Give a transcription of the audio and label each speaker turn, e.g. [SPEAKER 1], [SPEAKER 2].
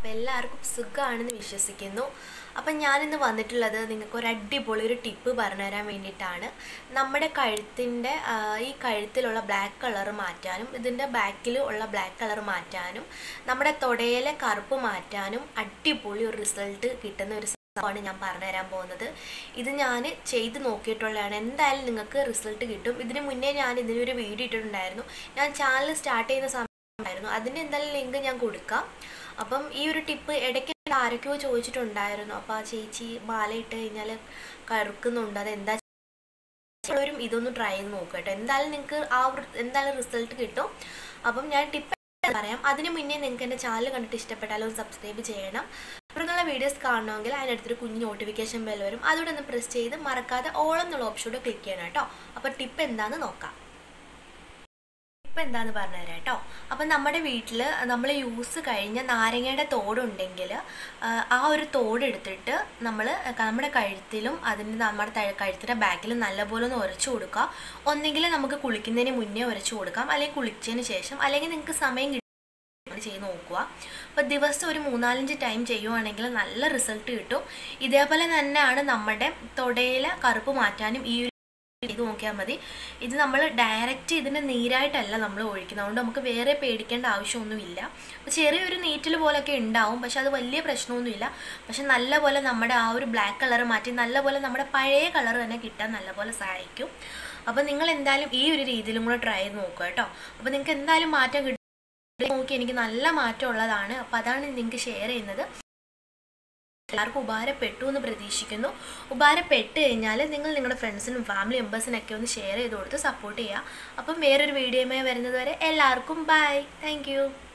[SPEAKER 1] അപ്പോൾ എല്ലാവർക്കും സുഖമാണെന്ന് വിശ്വസിക്കുന്നു അപ്പം ഞാനിന്ന് വന്നിട്ടുള്ളത് നിങ്ങൾക്ക് ഒരു അടിപൊളി ഒരു ടിപ്പ് പറഞ്ഞുതരാൻ വേണ്ടിയിട്ടാണ് നമ്മുടെ കഴുത്തിൻ്റെ ഈ കഴുത്തിലുള്ള ബ്ലാക്ക് കളർ മാറ്റാനും ഇതിൻ്റെ ബാക്കിൽ ഉള്ള ബ്ലാക്ക് കളർ മാറ്റാനും നമ്മുടെ തൊടയിലെ കറുപ്പ് മാറ്റാനും അടിപൊളി ഒരു റിസൾട്ട് കിട്ടുന്ന ഒരു ആണ് ഞാൻ പറഞ്ഞുതരാൻ പോകുന്നത് ഇത് ഞാൻ ചെയ്ത് നോക്കിയിട്ടുള്ളതാണ് എന്തായാലും നിങ്ങൾക്ക് റിസൾട്ട് കിട്ടും ഇതിന് മുന്നേ ഞാൻ ഇതിനൊരു വീഡിയോ ഇട്ടിട്ടുണ്ടായിരുന്നു ഞാൻ ചാനൽ സ്റ്റാർട്ട് ചെയ്യുന്ന സമയമായിരുന്നു അതിൻ്റെ എന്തായാലും ലിങ്ക് ഞാൻ കൊടുക്കാം അപ്പം ഈ ഒരു ടിപ്പ് ഇടയ്ക്ക് ആരൊക്കെയോ ചോദിച്ചിട്ടുണ്ടായിരുന്നു അപ്പോൾ ആ ചേച്ചി മാല ഇട്ട് കഴിഞ്ഞാൽ കറുക്കുന്നുണ്ട് അത് എന്താ എല്ലാവരും ഇതൊന്ന് ട്രൈ ചെയ്ത് നോക്കുക കേട്ടോ എന്തായാലും നിങ്ങൾക്ക് ആ ഒരു എന്തായാലും റിസൾട്ട് കിട്ടും അപ്പം ഞാൻ ടിപ്പ് പറയാം അതിന് മുന്നേ നിങ്ങൾക്ക് എൻ്റെ ചാനൽ കണ്ടിട്ട് ഇഷ്ടപ്പെട്ടാലും സബ്സ്ക്രൈബ് ചെയ്യണം തുടർന്നുള്ള വീഡിയോസ് കാണണമെങ്കിൽ അതിനടുത്തൊരു കുഞ്ഞ് നോട്ടിഫിക്കേഷൻ ബെൽ വരും അതുകൂടെ ഒന്ന് പ്രസ് ചെയ്ത് മറക്കാതെ ഓളം എന്നുള്ള ഓപ്ഷനോട് ക്ലിക്ക് ചെയ്യണം കേട്ടോ അപ്പോൾ ടിപ്പ് എന്താണെന്ന് നോക്കാം ടിപ്പ് എന്താന്ന് പറഞ്ഞുതരാം കേട്ടോ അപ്പം നമ്മുടെ വീട്ടിൽ നമ്മൾ യൂസ് കഴിഞ്ഞ നാരങ്ങയുടെ തോടുണ്ടെങ്കിൽ ആ ഒരു തോട് എടുത്തിട്ട് നമ്മൾ നമ്മുടെ കഴുത്തിലും അതിന് നമ്മുടെ കഴുത്തിൻ്റെ ബാക്കിലും നല്ലപോലെ ഒന്ന് ഉരച്ചു കൊടുക്കുക ഒന്നെങ്കിൽ നമുക്ക് കുളിക്കുന്നതിന് മുന്നേ ഉരച്ചു കൊടുക്കാം അല്ലെങ്കിൽ കുളിച്ചതിന് ശേഷം അല്ലെങ്കിൽ നിങ്ങൾക്ക് സമയം കിട്ടും ചെയ്ത് നോക്കുക അപ്പോൾ ദിവസം ഒരു മൂന്നാലഞ്ച് ടൈം ചെയ്യുവാണെങ്കിൽ നല്ല റിസൾട്ട് കിട്ടും ഇതേപോലെ തന്നെയാണ് നമ്മുടെ തൊടയിലെ കറുപ്പ് മാറ്റാനും ഈ ഒരു ഇത് നോക്കിയാൽ മതി ഇത് നമ്മൾ ഡയറക്റ്റ് ഇതിൻ്റെ നീരായിട്ടല്ല നമ്മൾ ഒഴിക്കുന്നത് അതുകൊണ്ട് നമുക്ക് വേറെ പേടിക്കേണ്ട ആവശ്യമൊന്നുമില്ല ചെറിയൊരു നീറ്റൽ പോലൊക്കെ ഉണ്ടാവും പക്ഷെ അത് വലിയ പ്രശ്നമൊന്നുമില്ല പക്ഷെ നല്ലപോലെ നമ്മുടെ ആ ഒരു ബ്ലാക്ക് കളർ മാറ്റി നല്ലപോലെ നമ്മുടെ പഴയ കളർ തന്നെ കിട്ടാൻ നല്ലപോലെ സഹായിക്കും അപ്പോൾ നിങ്ങൾ എന്തായാലും ഈ ഒരു രീതിയിലും കൂടെ ട്രൈ ചെയ്ത് നോക്കുക കേട്ടോ അപ്പോൾ നിങ്ങൾക്ക് എന്തായാലും മാറ്റം കിട്ടും നോക്കി എനിക്ക് നല്ല മാറ്റം ഉള്ളതാണ് അപ്പോൾ അതാണ് നിങ്ങൾക്ക് ഷെയർ ചെയ്യുന്നത് എല്ലാവർക്കും ഉപകാരപ്പെട്ടു എന്ന് പ്രതീക്ഷിക്കുന്നു ഉപകാരപ്പെട്ട് കഴിഞ്ഞാൽ നിങ്ങൾ നിങ്ങളുടെ ഫ്രണ്ട്സിനും ഫാമിലി മെമ്പേഴ്സിനൊക്കെ ഒന്ന് ഷെയർ ചെയ്ത് കൊടുത്ത് സപ്പോർട്ട് ചെയ്യുക അപ്പം വേറൊരു വീഡിയോയുമായി വരുന്നത് വരെ എല്ലാവർക്കും ബൈ താങ്ക്